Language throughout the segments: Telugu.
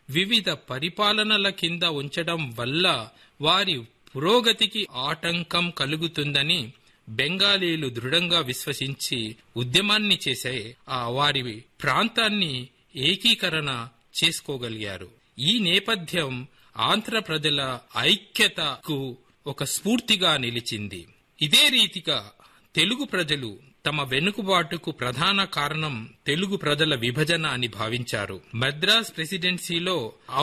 వివిధ పరిపాలనల కింద ఉంచడం వల్ల వారి పురోగతికి ఆటంకం కలుగుతుందని బెంగాలీలు దృఢంగా విశ్వసించి ఉద్యమాన్ని చేసే ఆ వారి ప్రాంతాన్ని ఏకీకరణ చేసుకోగలిగారు ఈ నేపథ్యం ఆంధ్ర ప్రజల ఐక్యతకు ఒక స్ఫూర్తిగా నిలిచింది ఇదే రీతిగా తెలుగు ప్రజలు తమ వెనుకబాటుకు ప్రధాన కారణం తెలుగు ప్రజల విభజన అని భావించారు మద్రాస్ ప్రెసిడెన్సీలో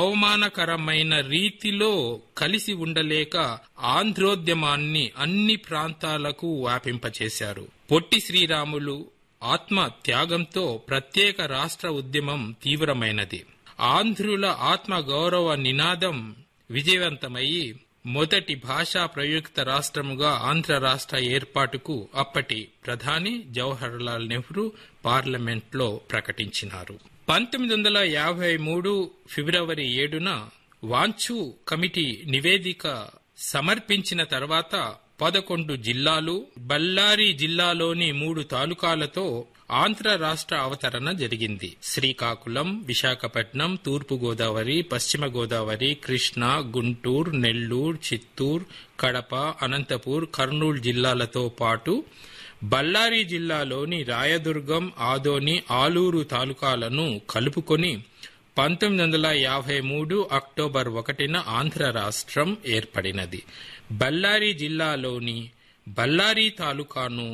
అవమానకరమైన రీతిలో కలిసి ఉండలేక ఆంధ్రోద్యమాన్ని అన్ని ప్రాంతాలకు వ్యాపింపచేశారు పొట్టి శ్రీరాములు ఆత్మ త్యాగంతో ప్రత్యేక రాష్ట్ర ఉద్యమం తీవ్రమైనది ఆంధ్రుల ఆత్మ గౌరవ నినాదం విజయవంతమయ్యి మొదటి భాషా ప్రయుక్త రాష్ట్రముగా ఆంధ్ర రాష్ట్ర ఏర్పాటుకు అప్పటి ప్రధాని జవహర్లాల్ నెహ్రూ పార్లమెంట్లో ప్రకటించినారు పంతొమ్మిది వందల యాభై మూడు ఫిబ్రవరి ఏడున వాంచు కమిటీ నివేదిక సమర్పించిన తర్వాత పదకొండు జిల్లాలు బళ్ళారి జిల్లాలోని మూడు తాలూకాలతో ఆంధ్ర రాష్ట్ర అవతరణ జరిగింది శ్రీకాకుళం విశాఖపట్నం తూర్పు గోదావరి పశ్చిమ గోదావరి కృష్ణా గుంటూరు నెల్లూరు చిత్తూరు కడప అనంతపూర్ కర్నూలు జిల్లాలతో పాటు బళ్ళారి జిల్లాలోని రాయదుర్గం ఆదోని ఆలూరు తాలూకాలను కలుపుకొని పంతొమ్మిది వందల యాభై మూడు అక్టోబర్ ఒకటిన ఆంధ్ర రాష్ట్రం ఏర్పడినది బళ్ళారి జిల్లాలోని బళ్ళారి తాలూకాను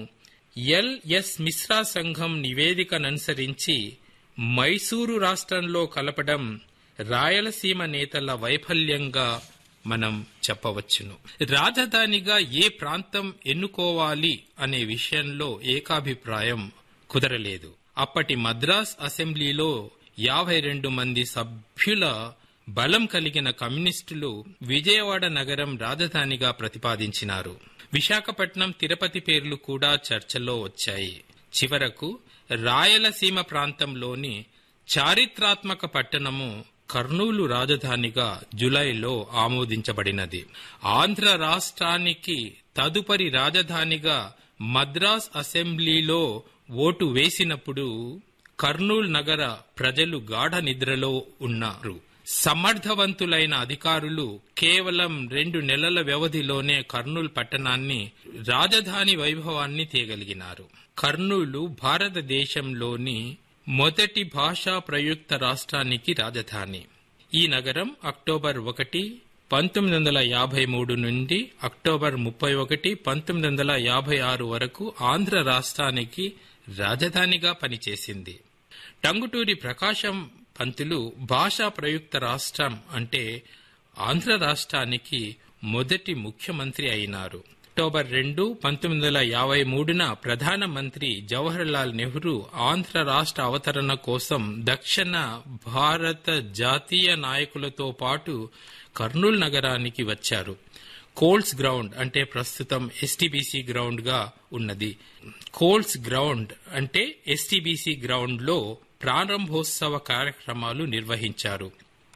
ఎల్ఎస్ మిశ్రా సంఘం నివేదికననుసరించి మైసూరు రాష్ట్రంలో కలపడం రాయలసీమ నేతల వైఫల్యంగా మనం చెప్పవచ్చును రాజధానిగా ఏ ప్రాంతం ఎన్నుకోవాలి అనే విషయంలో ఏకాభిప్రాయం కుదరలేదు అప్పటి మద్రాస్ అసెంబ్లీలో యాభై రెండు మంది సభ్యుల బలం కలిగిన కమ్యూనిస్టులు విజయవాడ నగరం రాజధానిగా ప్రతిపాదించినారు విశాఖపట్నం తిరుపతి పేర్లు కూడా చర్చలో వచ్చాయి చివరకు రాయలసీమ ప్రాంతంలోని చారిత్రాత్మక పట్టణము కర్నూలు రాజధానిగా జులైలో ఆమోదించబడినది ఆంధ్ర రాష్ట్రానికి తదుపరి రాజధానిగా మద్రాస్ అసెంబ్లీలో ఓటు వేసినప్పుడు కర్నూలు నగర ప్రజలు గాఢ నిద్రలో ఉన్నారు సమర్థవంతులైన అధికారులు కేవలం రెండు నెలల వ్యవధిలోనే కర్నూలు పట్టణాన్ని రాజధాని వైభవాన్ని తేగలిగినారు కర్నూలు భారతదేశంలోని మొదటి భాషా ప్రయుక్త రాష్ట్రానికి రాజధాని ఈ నగరం అక్టోబర్ ఒకటి పంతొమ్మిది వందల యాభై మూడు నుండి అక్టోబర్ ముప్పై ఒకటి పంతొమ్మిది వందల యాభై ఆరు వరకు ఆంధ్ర రాష్ట్రానికి రాజధానిగా పనిచేసింది టంగుటూరి ప్రకాశం పంతులు భాషా ప్రయుక్త రాష్ట్రం అంటే ఆంధ్ర రాష్ట్రానికి మొదటి ముఖ్యమంత్రి అయినారు అక్టోబర్ రెండు పంతొమ్మిది వందల యాభై మూడున ప్రధానమంత్రి జవహర్లాల్ నెహ్రూ ఆంధ్ర రాష్ట్ర అవతరణ కోసం దక్షిణ భారత జాతీయ నాయకులతో పాటు కర్నూలు నగరానికి వచ్చారు కోల్స్ గ్రౌండ్ అంటే ప్రస్తుతం ఎస్టీబీసీ గ్రౌండ్ గా ఉన్నది కోల్స్ గ్రౌండ్ అంటే ఎస్టీబీసీ గ్రౌండ్ లో ప్రారంభోత్సవ కార్యక్రమాలు నిర్వహించారు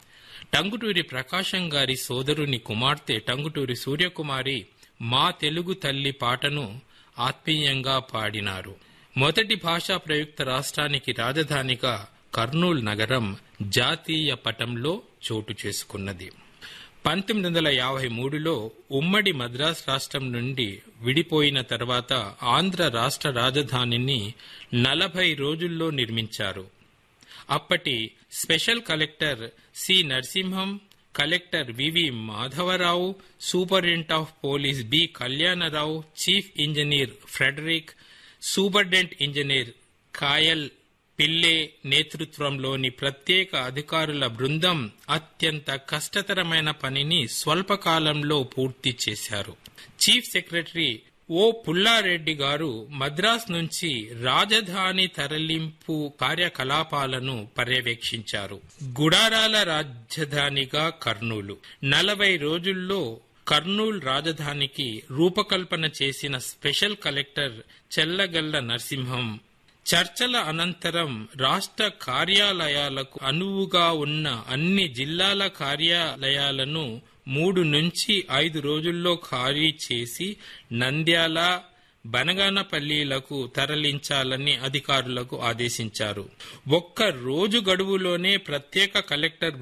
టంగుటూరి ప్రకాశం గారి సోదరుని కుమార్తె టంగుటూరి సూర్యకుమారి మా తెలుగు తల్లి పాటను ఆత్మీయంగా పాడినారు మొదటి భాషా ప్రయుక్త రాష్ట్రానికి రాజధానిగా కర్నూలు నగరం జాతీయ పటంలో చోటు చేసుకున్నది పంతొమ్మిది వందల యాభై మూడులో ఉమ్మడి మద్రాస్ రాష్ట్రం నుండి విడిపోయిన తర్వాత ఆంధ్ర రాష్ట్ర రాజధానిని నలభై రోజుల్లో నిర్మించారు అప్పటి special collector C Narasimham collector V V Madhavarao superintendent of police B Kalyanarao chief engineer Frederick superintendent engineer Kayal Pillai నేతృత్వంలోని ప్రత్యేక అధికారుల బృందం అత్యంత కష్టతరమైన పనిని స్వల్పకాలంలో పూర్తి చేశారు చీఫ్ సెక్రటరీ ఓ పుల్లారెడ్డి గారు మద్రాస్ నుంచి రాజధాని తరలింపు కార్యకలాపాలను పర్యవేక్షించారు గుడారాల రాజధానిగా కర్నూలు నలభై రోజుల్లో కర్నూలు రాజధానికి రూపకల్పన చేసిన స్పెషల్ కలెక్టర్ చెల్లగల్ల నరసింహం చర్చల అనంతరం రాష్ట్ర కార్యాలయాలకు అనువుగా ఉన్న అన్ని జిల్లాల కార్యాలయాలను మూడు నుంచి ఐదు రోజుల్లో ఖాళీ చేసి నంద్యాల బనగానపల్లిలకు తరలించాలని అధికారులకు ఆదేశించారు ఒక్క రోజు గడువులోనే ప్రత్యేక కలెక్టర్